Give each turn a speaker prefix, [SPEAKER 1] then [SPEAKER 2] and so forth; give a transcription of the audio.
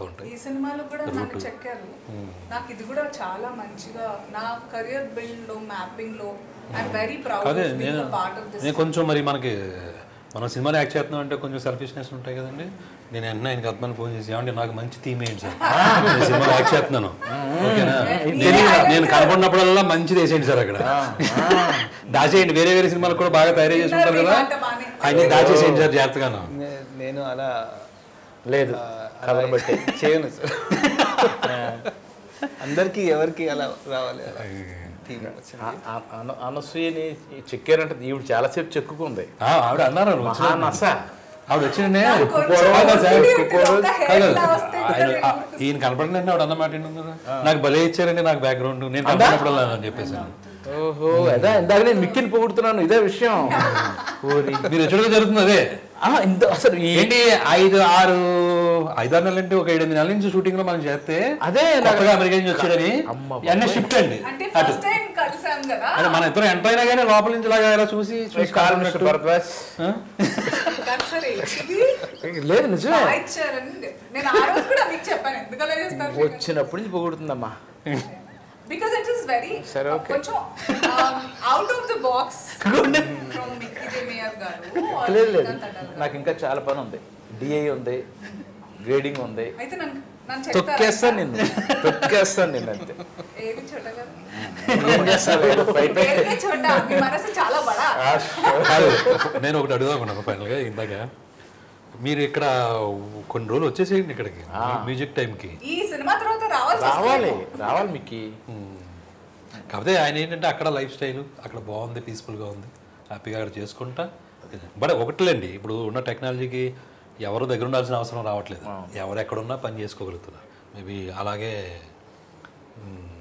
[SPEAKER 1] జరుగుతూ ఉంటాయి
[SPEAKER 2] ఈ సినిమాలో కూడా నాకు చెక్కారు నాకు ఇది కూడా చాలా మంచిగా నా కెరియర్ బిల్డ్ లో మ్యాపింగ్ లో ఐఎమ్ వెరీ ప్రౌడ్
[SPEAKER 1] అదే
[SPEAKER 2] ఆఫ్
[SPEAKER 1] నేను
[SPEAKER 2] పార్ట్ ఆఫ్ దిస్
[SPEAKER 1] నేను కొంచెం మరి మనకి మనం సినిమాలో యాక్ట్ చేస్తున్నాం అంటే కొంచెం సెల్ఫిష్నెస్ ఉంటాయి కదండి నేను వెంటనే ఆయనకి అర్థమని ఫోన్ చేసి ఏమంటే నాకు మంచి థీమ్ ఏంటి సార్ నేను సినిమాలో యాక్ట్ చేస్తున్నాను ఓకేనా నేను నేను కనపడినప్పుడల్లా మంచిది వేసేయండి సార్ అక్కడ దాచేయండి వేరే వేరే సినిమాలు కూడా బాగా తయారు చేసి ఉంటారు కదా
[SPEAKER 2] మాట బానే.
[SPEAKER 1] ఆయన దాచేసేయండి సార్ జాగ్రత్తగాను
[SPEAKER 3] నే- నేను అలా
[SPEAKER 4] లేదు కథను బట్టి
[SPEAKER 3] చేయను సార్ అందరికీ ఎవరికి అలా రావాలి థీమ్ వచ్చింది
[SPEAKER 4] ఆ- ఆ- అను- అనసూయని చెక్కారంటే ఈవిడ చాలాసేపు చెక్కుకుంది
[SPEAKER 1] ఆ, ఆవిడ అన్నారు
[SPEAKER 4] మహా నస
[SPEAKER 1] ఆవిడ వచ్చిండే
[SPEAKER 2] కొంచెం ఒత్తిడి ఉంటుంది, ఒక hair ఇలా వస్తే ఇంకా
[SPEAKER 1] ఆయన
[SPEAKER 2] నేను
[SPEAKER 1] ఆ, ఈయన కనపడినంటే ఆవిడ అన్నమాట ఏంటి నాకు భలే ఇచ్చారండి నాకు బ్యాక్గ్రౌండ్ నేను కనపడినప్పుడల్లా అని చెప్పేసాను
[SPEAKER 4] ఓహో అదే ఇందాక నేను మిక్కిని పొగుడుతున్నాను ఇదే విషయం ఓరి.
[SPEAKER 1] మీరు ఎచ్చుడుగా జరుగుతుంది అదే
[SPEAKER 4] ఆ, ఇంత అసలు ఈ
[SPEAKER 1] ఏంటి ఐదు ఆరు ఐదారు నెలలు అంటే ఒక ఏడెనిమిది నెలల నుంచి షూటింగ్ లో మనం చేస్తే
[SPEAKER 4] అదే నాకు-
[SPEAKER 1] కొత్తగా అమెరికా నుంచి వచ్చాడని
[SPEAKER 4] అమ్మ
[SPEAKER 1] అన్నీ షిఫ్ట్ అండి
[SPEAKER 2] అంటే
[SPEAKER 1] అటు
[SPEAKER 2] ఫస్ట్ టైం కలిసాం కదా
[SPEAKER 1] అదే మన ఇద్దరు ఎంటర్ అయినా కానీ లోపల నుంచి ఇలాగా ఇలా చూసి చూసి
[SPEAKER 4] కాలు
[SPEAKER 1] కాలు
[SPEAKER 4] మిస్టర్ భరద్వాజ్.
[SPEAKER 1] ఆ?
[SPEAKER 2] కానీ సరే ఇది
[SPEAKER 4] లేదు నిజమే
[SPEAKER 2] బాగా ఇచ్చారని నేను ఆ రోజు కూడా మీకు చెప్పాను ఎందుకు అలా చేస్తారు
[SPEAKER 4] వచ్చినప్పటి నుంచి పొగుడుతుందమ్మా
[SPEAKER 2] బికాస్ ఇట్ ఇస్ వెరీ
[SPEAKER 4] సరే, okay.
[SPEAKER 2] కొంచెం out of the box from Mickey J Meyer గారు or
[SPEAKER 4] లేదు లేదు
[SPEAKER 2] శ్రీకాంత్ అడ్డాల గారు.
[SPEAKER 4] నాకు ఇంకా చాలా పని ఉంది డిఐ ఉంది గ్రేడింగ్ ఉంది
[SPEAKER 2] అయితే నన్ను నన్ను
[SPEAKER 4] తొక్కేస్తాను
[SPEAKER 2] చెప్తారా
[SPEAKER 4] నిన్ను తొక్కేస్తాను నిన్ను అంతే
[SPEAKER 2] ఏది చోట గారు
[SPEAKER 4] ఏం చేస్తాను బయట
[SPEAKER 2] పేరుకే చోట మీ మనసు చాలా బడా
[SPEAKER 1] కాదు నేను ఒకటి అడుగుదామన్నాను ఫైనల్గా ఇందాక మీరు ఇక్కడ కొన్ని రోజులు వచ్చేసేయండి ఇక్కడికి మ్యూజిక్ టైంకి
[SPEAKER 2] ఈ సినిమా తర్వాత రావాల్సి
[SPEAKER 4] రావాలి
[SPEAKER 2] వస్తుంది.
[SPEAKER 4] రావాలి మిక్కి
[SPEAKER 1] కాకపోతే ఆయన ఏంటంటే అక్కడ లైఫ్ స్టైల్ అక్కడ బాగుంది పీస్ఫుల్గా ఉంది హ్యాపీగా అక్కడ చేసుకుంటా బట్ ఒకటిలేండి ఇప్పుడు ఉన్న టెక్నాలజీకి ఎవరు దగ్గర ఉండాల్సిన అవసరం రావట్లేదు ఎవరు ఎక్కడున్నా పని చేసుకోగలుగుతున్నారు మేబీ అలాగే మ్,